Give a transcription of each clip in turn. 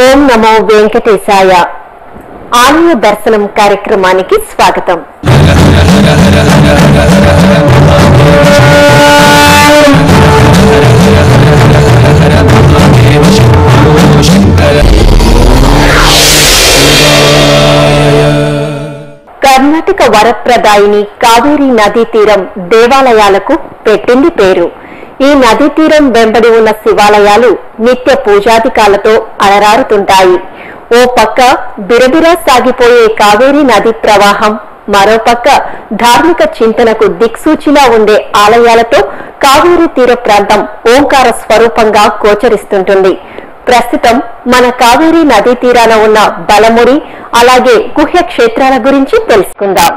ఓం నమో వెంకటేశాయ ఆలయ దర్శనం కార్యక్రమానికి స్వాగతం కర్ణాటక వరప్రదాయిని కావేరీ నదీ తీరం దేవాలయాలకు పెట్టింది పేరు ఈ నదీ తీరం వెంబడి ఉన్న శివాలయాలు నిత్య పూజాధికాలతో అలరారుతుంటాయి ఓ పక్క బిరబిరా సాగిపోయే కావేరీ నది ప్రవాహం మరోపక్క ధార్మిక చింతనకు దిక్సూచిలా ఉండే ఆలయాలతో కావేరీ తీర ప్రాంతం ఓంకార స్వరూపంగా గోచరిస్తుంటుంది ప్రస్తుతం మన కావేరీ నదీ తీరాన ఉన్న బలముడి అలాగే గుహ్య క్షేత్రాల గురించి తెలుసుకుందాం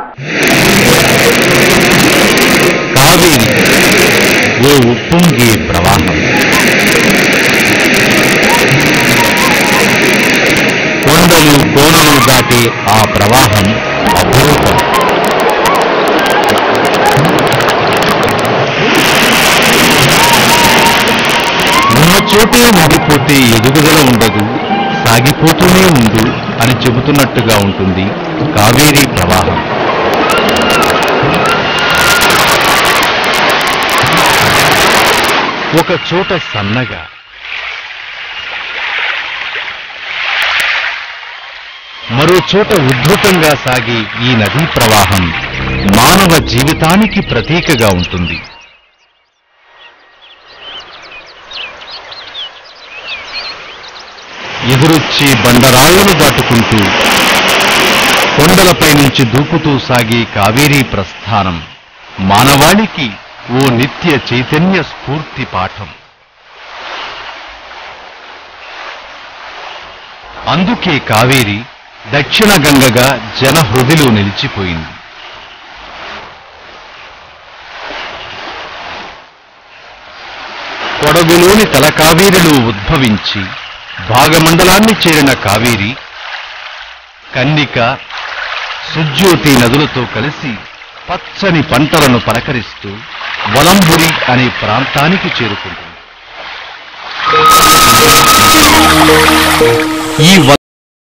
కావేరి ఓ ఉప్పొంగే ప్రవాహం కొండలు కోనలు దాటే ఆ ప్రవాహం అపరూపం ఉన్న చోటే ఉండిపోతే ఎదుగుదల ఉండదు సాగిపోతూనే ఉండు అని చెబుతున్నట్టుగా ఉంటుంది కావేరీ ప్రవాహం ఒక చోట సన్నగా మరో చోట ఉద్ధృతంగా సాగే ఈ నదీ ప్రవాహం మానవ జీవితానికి ప్రతీకగా ఉంటుంది ఎదురొచ్చే బండరాళ్లను దాటుకుంటూ కొండలపై నుంచి దూకుతూ సాగే కావేరీ ప్రస్థానం మానవాళికి ఓ నిత్య చైతన్య స్ఫూర్తి పాఠం అందుకే కావేరి దక్షిణ గంగగా జన హృదిలో నిలిచిపోయింది కొడగులోని తల కావేరిలో ఉద్భవించి భాగమండలాన్ని చేరిన కావేరి కన్నిక సుజ్యోతి నదులతో కలిసి పచ్చని పంటలను పలకరిస్తూ వలంబురి అనే ప్రాంతానికి చేరుకుంటుంది ఈ వ-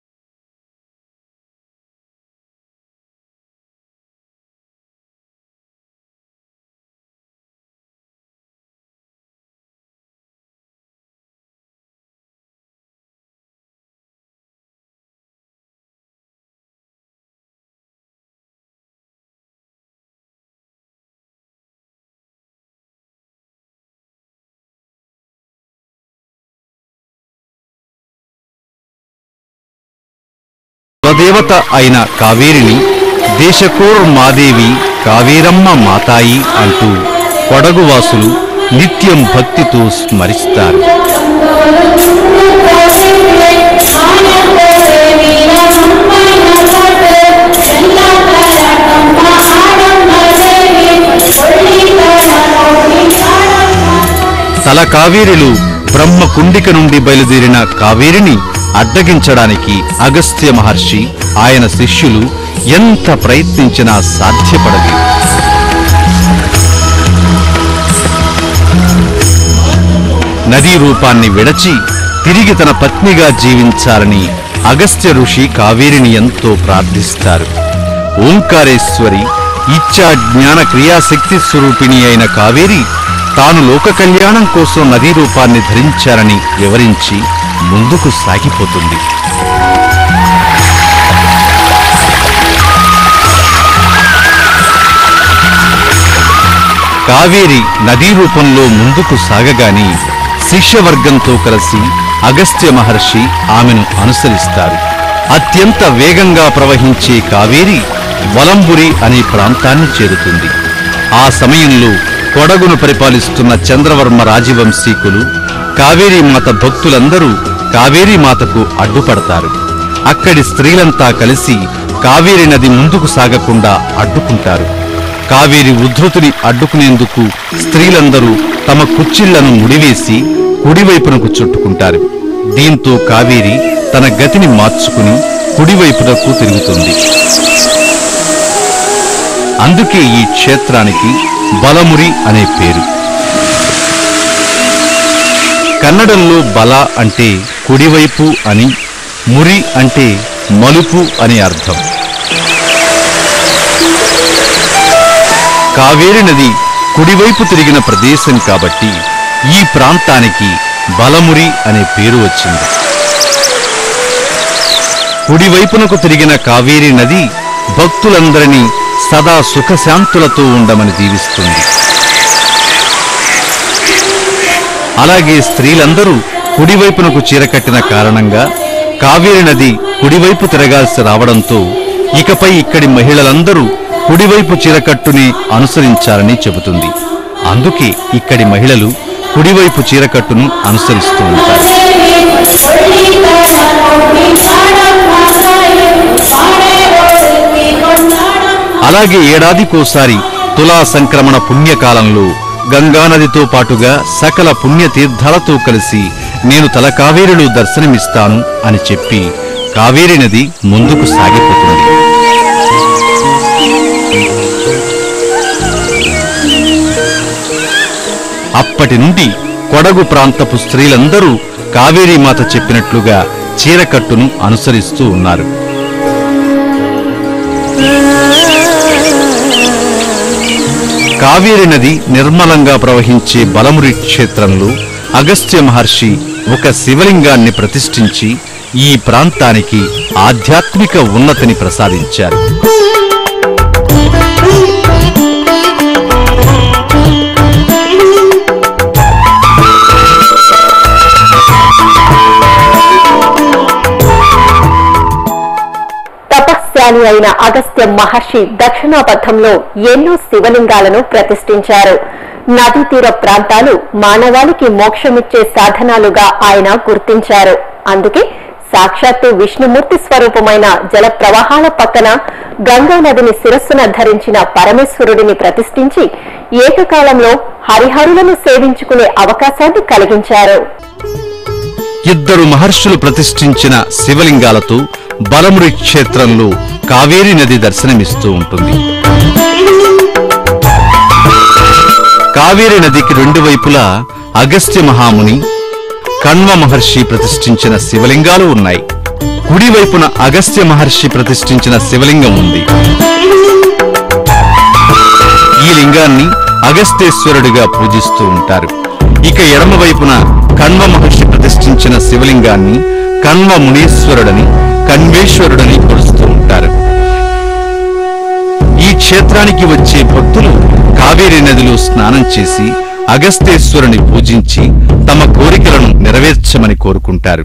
కులదేవత అయిన కావేరిని దేశకోర్ మాదేవి కావేరమ్మ మాతాయి అంటూ కొడగువాసులు నిత్యం భక్తితో స్మరిస్తారు తల కావేరిలు బ్రహ్మ కుండిక నుండి బయలుదేరిన కావేరిని అడ్డగించడానికి అగస్త్య మహర్షి ఆయన శిష్యులు ఎంత ప్రయత్నించినా సాధ్యపడలేదు నదీ రూపాన్ని విడచి తిరిగి తన పత్నిగా జీవించాలని అగస్త్య ఋషి కావేరిని ఎంతో ప్రార్థిస్తారు ఓంకారేశ్వరి ఇచ్చా జ్ఞాన క్రియాశక్తి స్వరూపిణి అయిన కావేరి తాను లోక కళ్యాణం కోసం నదీ రూపాన్ని ధరించారని వివరించి ముందుకు సాగిపోతుంది కావేరి నదీ రూపంలో ముందుకు సాగగాని శిష్యవర్గంతో కలిసి అగస్త్య మహర్షి ఆమెను అనుసరిస్తారు అత్యంత వేగంగా ప్రవహించే కావేరి వలంబురి అనే ప్రాంతాన్ని చేరుతుంది ఆ సమయంలో కొడగును పరిపాలిస్తున్న చంద్రవర్మ రాజవంశీకులు కావేరీ మాత భక్తులందరూ కావేరీ మాతకు అడ్డుపడతారు అక్కడి స్త్రీలంతా కలిసి కావేరి నది ముందుకు సాగకుండా అడ్డుకుంటారు కావేరి ఉద్ధృతిని అడ్డుకునేందుకు స్త్రీలందరూ తమ కుచ్చిళ్లను ముడివేసి కుడివైపునకు చుట్టుకుంటారు దీంతో కావేరి తన గతిని మార్చుకుని కుడివైపునకు తిరుగుతుంది అందుకే ఈ క్షేత్రానికి బలమురి అనే పేరు కన్నడంలో బల అంటే కుడివైపు అని మురి అంటే మలుపు అని అర్థం కావేరి నది కుడివైపు తిరిగిన ప్రదేశం కాబట్టి ఈ ప్రాంతానికి బలమురి అనే పేరు వచ్చింది కుడివైపునకు తిరిగిన కావేరి నది భక్తులందరినీ సదా సుఖశాంతులతో ఉండమని దీవిస్తుంది అలాగే స్త్రీలందరూ కుడివైపునకు చీరకట్టిన కారణంగా కావేరి నది కుడివైపు తిరగాల్సి రావడంతో ఇకపై ఇక్కడి మహిళలందరూ కుడివైపు చీరకట్టుని అనుసరించాలని చెబుతుంది అందుకే ఇక్కడి మహిళలు కుడివైపు చీరకట్టును అనుసరిస్తూ ఉంటారు అలాగే ఏడాదికోసారి తులా సంక్రమణ పుణ్యకాలంలో గంగానదితో పాటుగా సకల పుణ్యతీర్థాలతో కలిసి నేను తల కావేరిలో దర్శనమిస్తాను అని చెప్పి కావేరి నది ముందుకు సాగిపోతుంది అప్పటి నుండి కొడగు ప్రాంతపు స్త్రీలందరూ కావేరీ మాత చెప్పినట్లుగా చీరకట్టును అనుసరిస్తూ ఉన్నారు కావేరి నది నిర్మలంగా ప్రవహించే బలమురి క్షేత్రంలో అగస్త్య మహర్షి ఒక శివలింగాన్ని ప్రతిష్ఠించి ఈ ప్రాంతానికి ఆధ్యాత్మిక ఉన్నతిని ప్రసాదించారు తపస్యాని అయిన అగస్త్య మహర్షి దక్షిణాపథంలో ఎన్నో శివలింగాలను ప్రతిష్ఠించారు నదీ తీర ప్రాంతాలు మానవాళికి మోక్షమిచ్చే సాధనాలుగా ఆయన గుర్తించారు అందుకే సాక్షాత్తు విష్ణుమూర్తి స్వరూపమైన జల ప్రవాహాల పక్కన గంగా నదిని శిరస్సున ధరించిన పరమేశ్వరుడిని ప్రతిష్ఠించి ఏకకాలంలో హరిహరులను సేవించుకునే అవకాశాన్ని కలిగించారు ఇద్దరు మహర్షులు ప్రతిష్ఠించిన శివలింగాలతో బలమురి క్షేత్రంలో కావేరీ నది దర్శనమిస్తూ ఉంటుంది కావేరీ నదికి రెండు వైపులా అగస్త్య మహాముని కణ్వ మహర్షి ప్రతిష్ఠించిన శివలింగాలు ఉన్నాయి కుడివైపున అగస్త్య మహర్షి ప్రతిష్ఠించిన శివలింగం ఉంది ఈ లింగాన్ని అగస్తేశ్వరుడిగా పూజిస్తూ ఉంటారు ఇక ఎడమ వైపున కణ్వ మహర్షి ప్రతిష్ఠించిన శివలింగాన్ని కణ్వ మునీశ్వరుడని కణ్వేశ్వరుడని కొలుస్తూ ఉంటారు ఈ క్షేత్రానికి వచ్చే భక్తులు కావేరీ నదిలో స్నానం చేసి అగస్తేశ్వరుని పూజించి తమ కోరికలను నెరవేర్చమని కోరుకుంటారు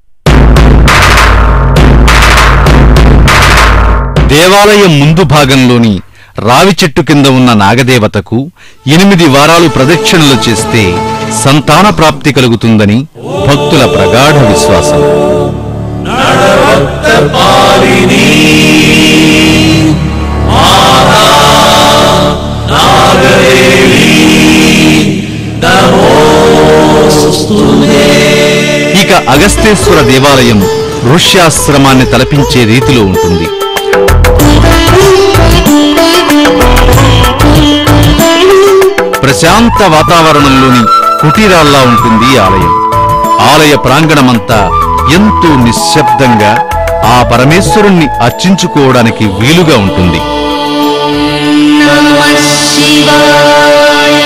దేవాలయం ముందు భాగంలోని రావి చెట్టు కింద ఉన్న నాగదేవతకు ఎనిమిది వారాలు ప్రదక్షిణలు చేస్తే సంతాన ప్రాప్తి కలుగుతుందని భక్తుల ప్రగాఢ విశ్వాసం ఇక అగస్తేశ్వర దేవాలయం ఋష్యాశ్రమాన్ని తలపించే రీతిలో ఉంటుంది ప్రశాంత వాతావరణంలోని కుటీరాల్లా ఉంటుంది ఈ ఆలయం ఆలయ ప్రాంగణమంతా ఎంతో నిశ్శబ్దంగా ఆ పరమేశ్వరుణ్ణి అర్చించుకోవడానికి వీలుగా ఉంటుంది నమః శివాయ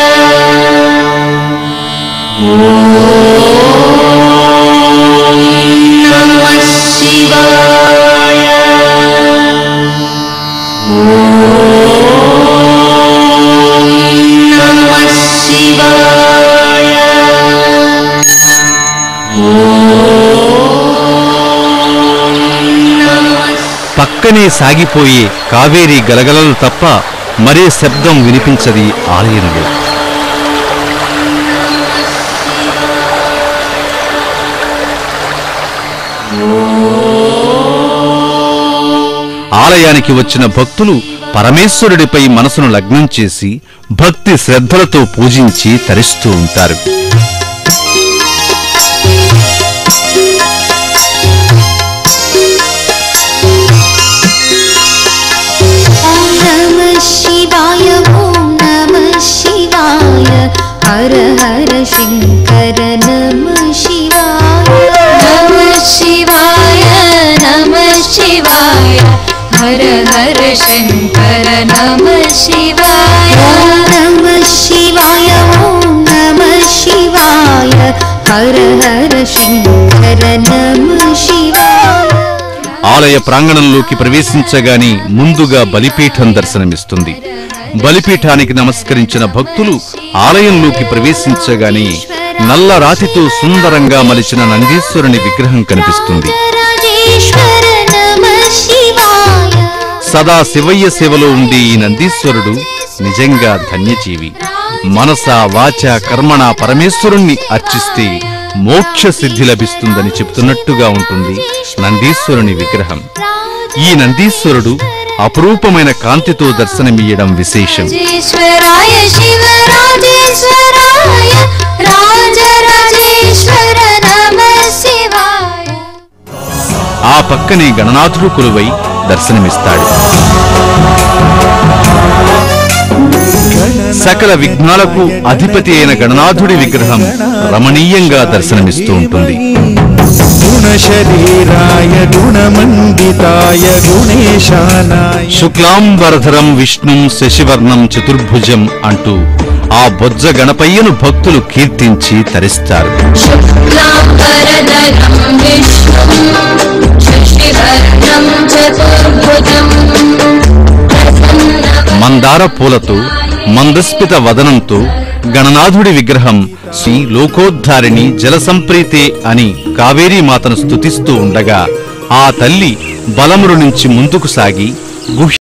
నమః శివాయ నమః శివాయ పక్కనే సాగిపోయే కావేరీ గలగలలు తప్ప మరే శబ్దం వినిపించది ఆలయంలో ఆలయానికి వచ్చిన భక్తులు పరమేశ్వరుడిపై మనసును లగ్నం చేసి భక్తి శ్రద్ధలతో పూజించి తరిస్తూ ఉంటారు ॐ नमः शिवाय ॐ नमः शिवाय हर हर शङ्कर नमः शिवाय नमः शिवाय हर हर शङ्कर नमः शिवाय नमः शिवाय ॐ नमः शिवाय हर हर शङ्कर नमः शिवाय ఆలయ ప్రాంగణంలోకి ప్రవేశించగానే ముందుగా బలిపీఠం దర్శనమిస్తుంది బలిపీఠానికి నమస్కరించిన భక్తులు ఆలయంలోకి ప్రవేశించగానే నల్ల రాతితో సుందరంగా మలిచిన నందీశ్వరుని విగ్రహం కనిపిస్తుంది राजेश्वर नमः शिवाय సదా శివయ్య సేవలో ఉండే ఈ నందీశ్వరుడు నిజంగా ధన్యజీవి మనస వాచ కర్మణ పరమేశ్వరుణ్ణి అర్చిస్తే మోక్ష సిద్ధి లభిస్తుందని చెబుతున్నట్టుగా ఉంటుంది నందీశ్వరుని విగ్రహం ఈ నందీశ్వరుడు అపురూపమైన కాంతితో దర్శనమియ్యడం విశేషం राजेश्वराय शिवराजेश्वराय राजराजेश्वर नमः शिवाय ఆ పక్కనే గణనాథుడు కొలువై దర్శనమిస్తాడు సకల విఘ్నాలకు అధిపతి అయిన గణనాథుడి విగ్రహం రమణీయంగా దర్శనమిస్తూ ఉంటుంది గుణశరీరాయ గుణమండితాయ గుణేశానాయ శుక్లాంబరధరం విష్ణుం శశివర్ణం చతుర్భుజం అంటూ ఆ బొజ్జ గణపయ్యను భక్తులు కీర్తించి తరిస్తారు शुक्लाम्बरधरं विष्णुं शशिवर्णं चतुर्भुजम् प्रसन्नवदनं మందార పూలతో మందస్మిత వదనంతో గణనాథుడి విగ్రహం శ్రీ లోకోద్ధారిణి జలసంప్రీతే అని కావేరీ మాతను స్తుతిస్తూ ఉండగా ఆ తల్లి బలమురు నుంచి ముందుకు సాగి గుహ్య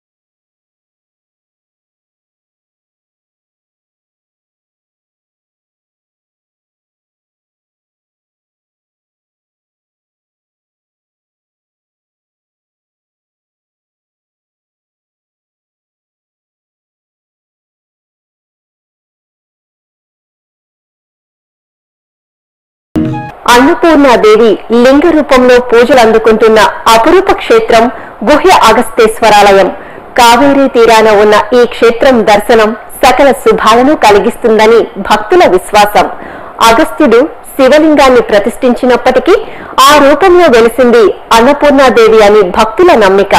అన్నపూర్ణాదేవి లింగ రూపంలో పూజలు అందుకుంటున్న అపురూప క్షేత్రం గుహ్య అగస్తేశ్వరాలయం కావేరీ తీరాన ఉన్న ఈ క్షేత్రం దర్శనం సకల శుభాలను కలిగిస్తుందని భక్తుల విశ్వాసం అగస్త్యుడు శివలింగాన్ని ప్రతిష్ఠించినప్పటికీ ఆ రూపంలో వెలిసింది అన్నపూర్ణాదేవి అని భక్తుల నమ్మిక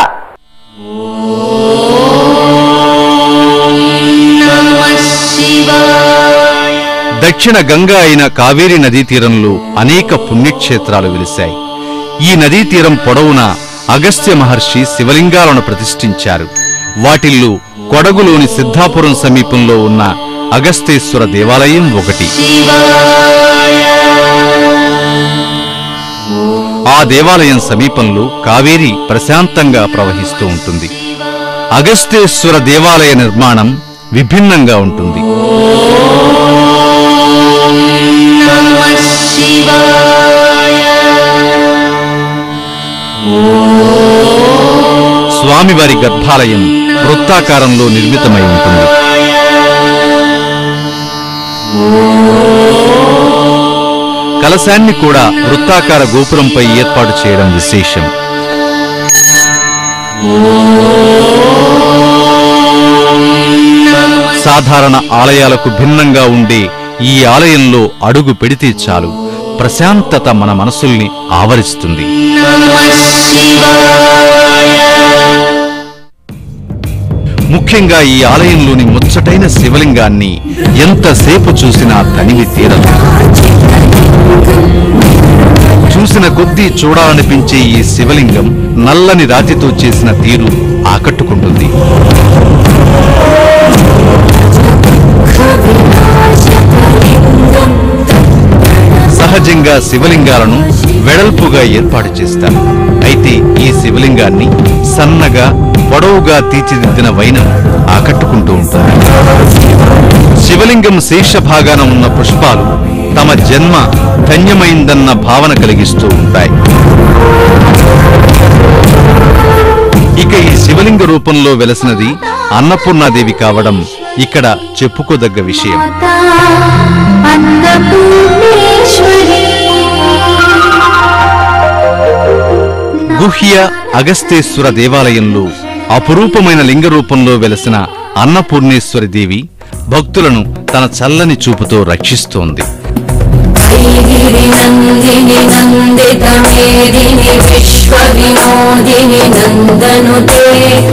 नमः शिवाय దక్షిణ గంగా అయిన కావేరీ నదీ తీరంలో అనేక పుణ్యక్షేత్రాలు వెలిశాయి ఈ నదీ తీరం పొడవునా అగస్త్య మహర్షి శివలింగాలను ప్రతిష్ఠించారు వాటిల్లో కొడగులోని సిద్ధాపురం సమీపంలో ఉన్న అగస్తేశ్వర దేవాలయం ఒకటి ఆ దేవాలయం సమీపంలో కావేరి ప్రశాంతంగా ప్రవహిస్తూ ఉంటుంది అగస్తేశ్వర దేవాలయ నిర్మాణం విభిన్నంగా ఉంటుంది नमः शिवाय స్వామివారి గర్భాలయం వృత్తాకారంలో నిర్మితమై ఉంటుంది కలశాన్ని కూడా వృత్తాకార గోపురంపై ఏర్పాటు చేయడం విశేషం సాధారణ ఆలయాలకు భిన్నంగా ఉండే ఈ ఆలయంలో అడుగు పెడితే చాలు ప్రశాంతత మన మనసుల్ని ఆవరిస్తుంది नमः शिवाय ముఖ్యంగా ఈ ఆలయంలోని ముచ్చటైన శివలింగాన్ని ఎంతసేపు చూసినా తనివి తీరదు చూసిన కొద్దీ చూడాలనిపించే ఈ శివలింగం నల్లని రాతితో చేసిన తీరు ఆకట్టుకుంటుంది సహజంగా శివలింగాలను వెడల్పుగా ఏర్పాటు చేస్తారు అయితే ఈ శివలింగాన్ని సన్నగా పొడవుగా తీర్చిదిద్దిన వైనం ఆకట్టుకుంటూ ఉంటుంది శివలింగం శీర్ష భాగాన ఉన్న పుష్పాలు తమ జన్మ ధన్యమైందన్న భావన కలిగిస్తూ ఉంటాయి ఇక ఈ శివలింగ రూపంలో వెలసినది అన్నపూర్ణాదేవి కావడం ఇక్కడ చెప్పుకోదగ్గ విషయం माता अन्नपूर्णेश्वरी గుహ్య అగస్తేశ్వర దేవాలయంలో అపురూపమైన లింగ రూపంలో వెలసిన అన్నపూర్ణేశ్వరి దేవి భక్తులను తన చల్లని చూపుతో రక్షిస్తోంది गिरिनन्दिनि नन्दितमेदिनि विश्वविनोदिनि नन्दनुते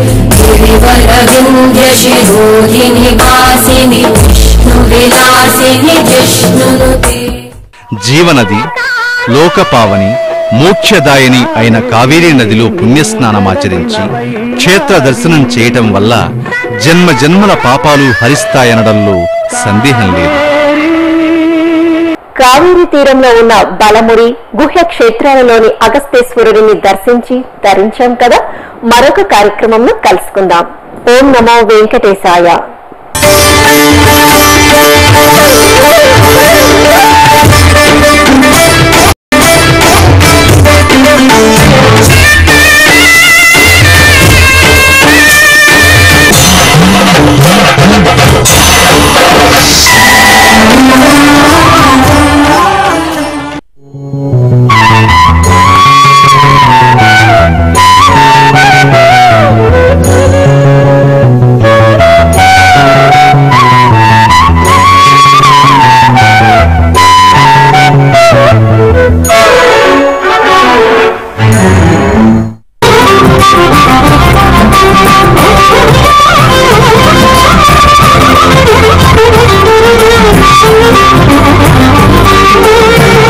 गिरिवरविन्द्यशिरोधिनि वासिनि विष्णुविलासिनि जिष्णुनुते జీవనది లోకపావని మోక్షదాయని అయిన కావేరీ నదిలో పుణ్యస్నానమాచరించి క్షేత్ర దర్శనం చేయటం వల్ల జన్మ జన్మల పాపాలు హరిస్తాయనడంలో సందేహం లేదు కావేరీ తీరంలో ఉన్న బలమురి గుహ్య క్షేత్రాలలోని అగస్తేశ్వరుడిని దర్శించి ధరించాం కదా మరొక కార్యక్రమంలో కలుసుకుందాం ఓం నమో వెంకటేశాయ